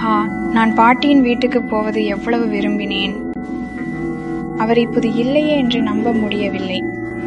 ஆஹா நான் பாட்டியின் வீட்டுக்கு போவது எவ்வளவு விரும்பினேன் அவர் இப்போது இல்லையே என்று நம்ப முடியவில்லை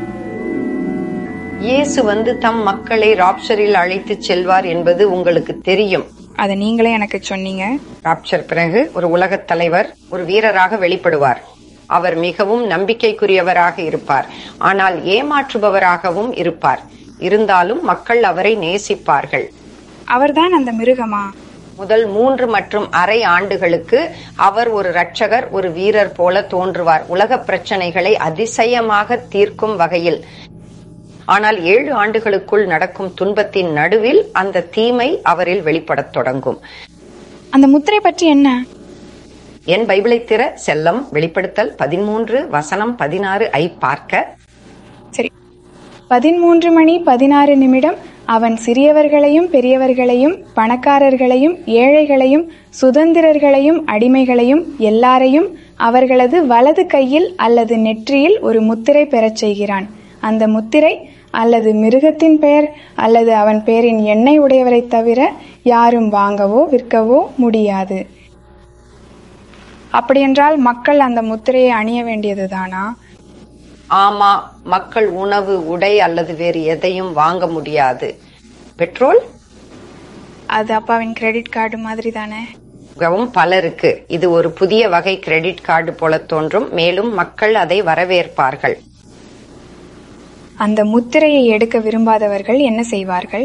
இயேசு வந்து தம் மக்களை ராப்சரில் அழைத்துச் செல்வார் என்பது உங்களுக்கு தெரியும் அதை நீங்களே எனக்கு சொன்னீங்க ராப்சர் பிறகு ஒரு உலகத் தலைவர் ஒரு வீரராக வெளிப்படுவார் அவர் மிகவும் நம்பிக்கைக்குரியவராக இருப்பார் ஆனால் ஏமாற்றுபவராகவும் இருப்பார் இருந்தாலும் மக்கள் அவரை நேசிப்பார்கள் அவர்தான் அந்த மிருகமா முதல் மூன்று மற்றும் அரை ஆண்டுகளுக்கு அவர் ஒரு இரட்சகர் ஒரு வீரர் போல தோன்றுவார் உலக பிரச்சனைகளை அதிசயமாக தீர்க்கும் வகையில் ஆனால் ஏழு ஆண்டுகளுக்குள் நடக்கும் துன்பத்தின் நடுவில் அந்த தீமை அவரில் வெளிப்படத் தொடங்கும் அந்த முத்திரை பற்றி என்ன என் பைபிளை திற செல்லம் வெளிப்படுத்தல் பதிமூன்று வசனம் பதினாறு ஐ பார்க்க சரி பதிமூன்று மணி பதினாறு நிமிடம் அவன் சிறியவர்களையும் பெரியவர்களையும் பணக்காரர்களையும் ஏழைகளையும் சுதந்திரர்களையும் அடிமைகளையும் எல்லாரையும் அவர்களது வலது கையில் அல்லது நெற்றியில் ஒரு முத்திரை பெறச் செய்கிறான் அந்த முத்திரை அல்லது மிருகத்தின் பெயர் அல்லது அவன் பெயரின் எண்ணெய் உடையவரைத் தவிர யாரும் வாங்கவோ விற்கவோ முடியாது அப்படியென்றால் மக்கள் அந்த முத்திரையை அணிய வேண்டியதுதானா ஆமா மக்கள் உணவு உடை அல்லது வேறு எதையும் வாங்க முடியாது பெட்ரோல் அது அப்பாவின் கிரெடிட் கார்டு மாதிரி தானே மிகவும் பலருக்கு இது ஒரு புதிய வகை கிரெடிட் கார்டு போல தோன்றும் மேலும் மக்கள் அதை வரவேற்பார்கள் அந்த முத்திரையை எடுக்க விரும்பாதவர்கள் என்ன செய்வார்கள்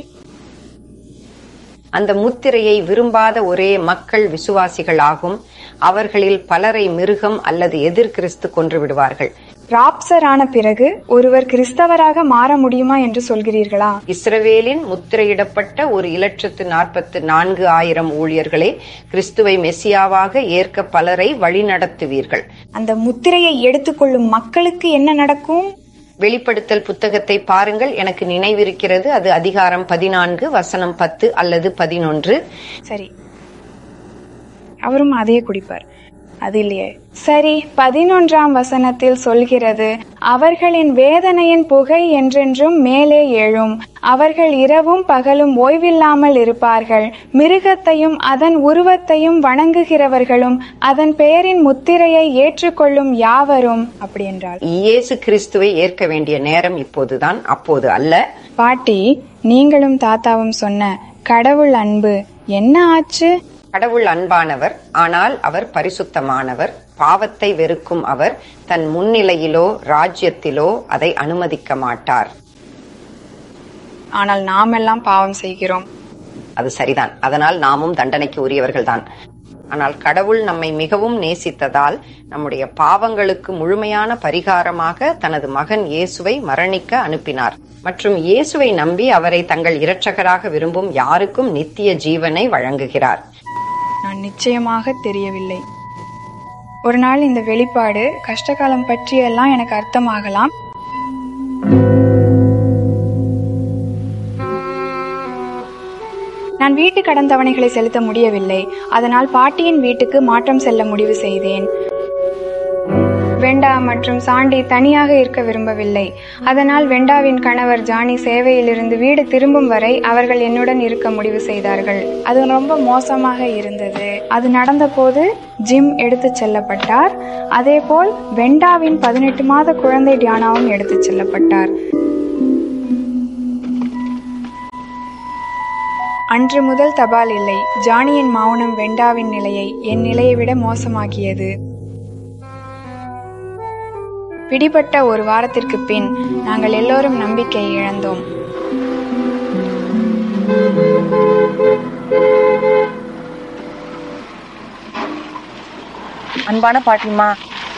அந்த முத்திரையை விரும்பாத ஒரே மக்கள் விசுவாசிகள் ஆகும் அவர்களில் பலரை மிருகம் அல்லது எதிர் கிறிஸ்து கொன்று விடுவார்கள் ராப்சர் ஆன பிறகு ஒருவர் கிறிஸ்தவராக மாற முடியுமா என்று சொல்கிறீர்களா இஸ்ரவேலின் முத்திரையிடப்பட்ட ஒரு இலட்சத்து நாற்பத்து நான்கு ஆயிரம் ஊழியர்களே கிறிஸ்துவை மெசியாவாக ஏற்க பலரை வழிநடத்துவீர்கள் அந்த முத்திரையை எடுத்துக்கொள்ளும் மக்களுக்கு என்ன நடக்கும் வெளிப்படுத்தல் புத்தகத்தை பாருங்கள் எனக்கு நினைவிருக்கிறது அது அதிகாரம் பதினான்கு வசனம் பத்து அல்லது பதினொன்று சரி அவரும் அதையே குடிப்பார் அது இல்லையே சரி பதினொன்றாம் வசனத்தில் சொல்கிறது அவர்களின் வேதனையின் புகை என்றென்றும் மேலே எழும் அவர்கள் இரவும் பகலும் ஓய்வில்லாமல் இருப்பார்கள் மிருகத்தையும் அதன் உருவத்தையும் வணங்குகிறவர்களும் அதன் பெயரின் முத்திரையை ஏற்றுக்கொள்ளும் யாவரும் அப்படி என்றால் இயேசு கிறிஸ்துவை ஏற்க வேண்டிய நேரம் இப்போதுதான் அப்போது அல்ல பாட்டி நீங்களும் தாத்தாவும் சொன்ன கடவுள் அன்பு என்ன ஆச்சு கடவுள் அன்பானவர் ஆனால் அவர் பரிசுத்தமானவர் பாவத்தை வெறுக்கும் அவர் தன் முன்னிலையிலோ ராஜ்யத்திலோ அதை அனுமதிக்க மாட்டார் ஆனால் நாமெல்லாம் பாவம் செய்கிறோம் அது சரிதான் அதனால் நாமும் தண்டனைக்கு உரியவர்கள்தான் ஆனால் கடவுள் நம்மை மிகவும் நேசித்ததால் நம்முடைய பாவங்களுக்கு முழுமையான பரிகாரமாக தனது மகன் இயேசுவை மரணிக்க அனுப்பினார் மற்றும் இயேசுவை நம்பி அவரை தங்கள் இரட்சகராக விரும்பும் யாருக்கும் நித்திய ஜீவனை வழங்குகிறார் நான் நிச்சயமாக தெரியவில்லை ஒரு நாள் இந்த வெளிப்பாடு கஷ்டகாலம் பற்றியெல்லாம் எனக்கு அர்த்தமாகலாம் நான் வீட்டு கடன் தவணைகளை செலுத்த முடியவில்லை அதனால் பாட்டியின் வீட்டுக்கு மாற்றம் செல்ல முடிவு செய்தேன் வெண்டா மற்றும் சாண்டி தனியாக இருக்க விரும்பவில்லை அதனால் வெண்டாவின் கணவர் ஜானி சேவையிலிருந்து வீடு திரும்பும் வரை அவர்கள் என்னுடன் இருக்க முடிவு செய்தார்கள் அது ரொம்ப மோசமாக இருந்தது அது நடந்தபோது ஜிம் எடுத்துச் செல்லப்பட்டார் அதேபோல் வெண்டாவின் பதினெட்டு மாத குழந்தை டியானாவும் எடுத்துச் செல்லப்பட்டார் அன்று முதல் தபால் இல்லை ஜானியின் மௌனம் வெண்டாவின் நிலையை என் நிலையை விட மோசமாக்கியது பிடிபட்ட ஒரு வாரத்திற்கு பின் நாங்கள் எல்லோரும் நம்பிக்கையை இழந்தோம் அன்பான பாட்டிமா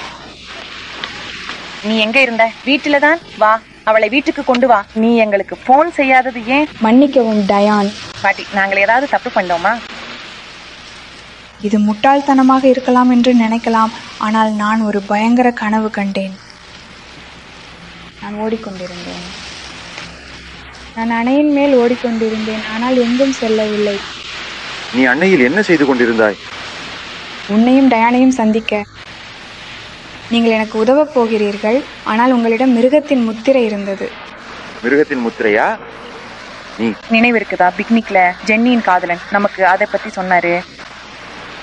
நீ எங்க இருந்த வீட்டுல தான் வா அவளை வீட்டுக்கு கொண்டு வா நீ எங்களுக்கு போன் செய்யாதது ஏன் மன்னிக்கவும் டயான் பாட்டி நாங்கள் ஏதாவது தப்பு பண்ணோமா இது முட்டாள்தனமாக இருக்கலாம் என்று நினைக்கலாம் ஆனால் நான் ஒரு பயங்கர கனவு கண்டேன் நான் ஓடிக்கொண்டிருந்தேன் நான் அணையின் மேல் ஓடிக்கொண்டிருந்தேன் ஆனால் எங்கும் செல்லவில்லை நீ அன்னையில் என்ன செய்து கொண்டிருந்தாய் உன்னையும் டயானையும் சந்திக்க நீங்கள் எனக்கு உதவப் போகிறீர்கள் ஆனால் உங்களிடம் மிருகத்தின் முத்திரை இருந்தது மிருகத்தின் முத்திரையா நீ நினைவு இருக்குதா பிக்னிக்ல ஜென்னியின் காதலன் நமக்கு அதை பத்தி சொன்னாரு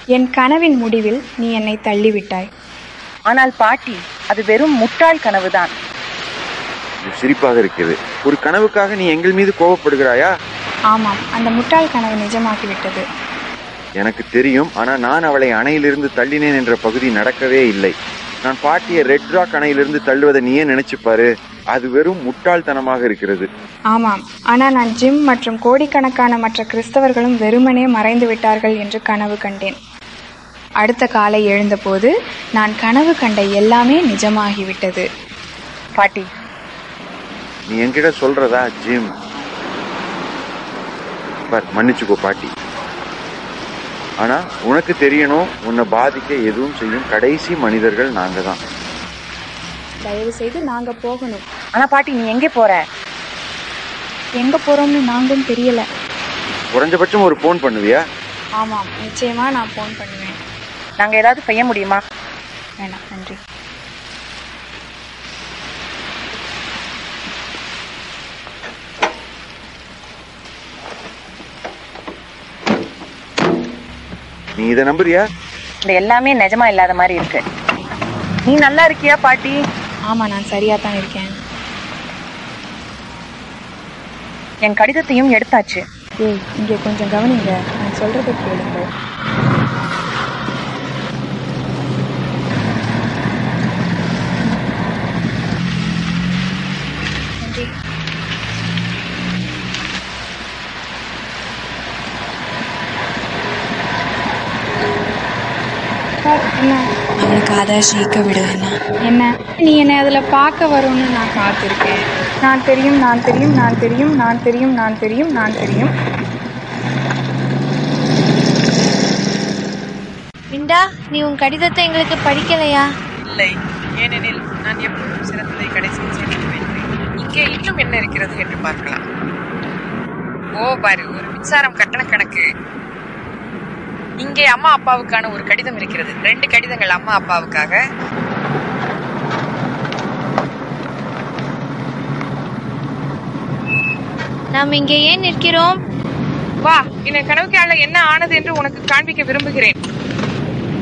என் கனவின் முடிவில் நீ என்னை தள்ளிவிட்டாய் ஆனால் பாட்டி அது வெறும் முட்டாள் கனவுதான் இது சிரிப்பாக இருக்கிறது ஒரு கனவுக்காக நீ எங்கள் மீது கோபப்படுகிறாயா ஆமாம் அந்த முட்டாள் கனவு நிஜமாகிவிட்டது எனக்கு தெரியும் ஆனா நான் அவளை அணையிலிருந்து தள்ளினேன் என்ற பகுதி நடக்கவே இல்லை நான் பாட்டியை ரெட் ராக் அணையிலிருந்து தள்ளுவதை நீயே நினைச்சு பாரு அது வெறும் முட்டாள்தனமாக இருக்கிறது ஆமாம் ஆனால் நான் ஜிம் மற்றும் கோடிக்கணக்கான மற்ற கிறிஸ்தவர்களும் வெறுமனே மறைந்து விட்டார்கள் என்று கனவு கண்டேன் அடுத்த காலை எழுந்தபோது நான் கனவு கண்ட எல்லாமே நிஜமாகிவிட்டது பாட்டி நீ என்கிட்ட சொல்றதா ஜிம் பார் மன்னிச்சுக்கோ பாட்டி ஆனா உனக்கு தெரியணும் உன்னை பாதிக்க எதுவும் செய்யும் கடைசி மனிதர்கள் நாங்க தான் தயவு செய்து நாங்க போகணும் ஆனா பாட்டி நீ எங்கே போற எங்க போறோம்னு நாங்களும் தெரியல குறைஞ்சபட்சம் ஒரு போன் பண்ணுவியா ஆமாம் நிச்சயமா நான் ஃபோன் பண்ணுவேன் நாங்க ஏதாவது செய்ய முடியுமா வேணாம் நன்றி நீ இதை நம்புறியா இந்த எல்லாமே நிஜமா இல்லாத மாதிரி இருக்கு நீ நல்லா இருக்கியா பாட்டி ஆமா நான் சரியா தான் இருக்கேன் என் கடிதத்தையும் எடுத்தாச்சு ஏய் இங்கே கொஞ்சம் கவனிங்க நான் சொல்றதை கேளுங்க என்ன அவனுக்கு ஆதாஷ் ஈக்க விடு என்ன என்ன நீ என்னை அதில் பார்க்க வரும்னு நான் காத்திருக்கேன் நான் தெரியும் நான் தெரியும் நான் தெரியும் நான் தெரியும் நான் தெரியும் நான் தெரியும் விண்டா நீ உன் கடிதத்தை எங்களுக்கு படிக்கலையா இல்லை ஏனெனில் நான் எப்பொழுதும் சிறந்ததை கடைசியில் சேமித்து வைக்கிறேன் இங்கே இன்னும் என்ன இருக்கிறது என்று பார்க்கலாம் ஓ பாரு ஒரு மின்சாரம் கட்டண கணக்கு இங்கே அம்மா அப்பாவுக்கான ஒரு கடிதம் இருக்கிறது ரெண்டு கடிதங்கள் அம்மா அப்பாவுக்காக நாம் இங்கே ஏன் நிற்கிறோம் வா இந்த கனவுக்கு என்ன ஆனது என்று உனக்கு காண்பிக்க விரும்புகிறேன்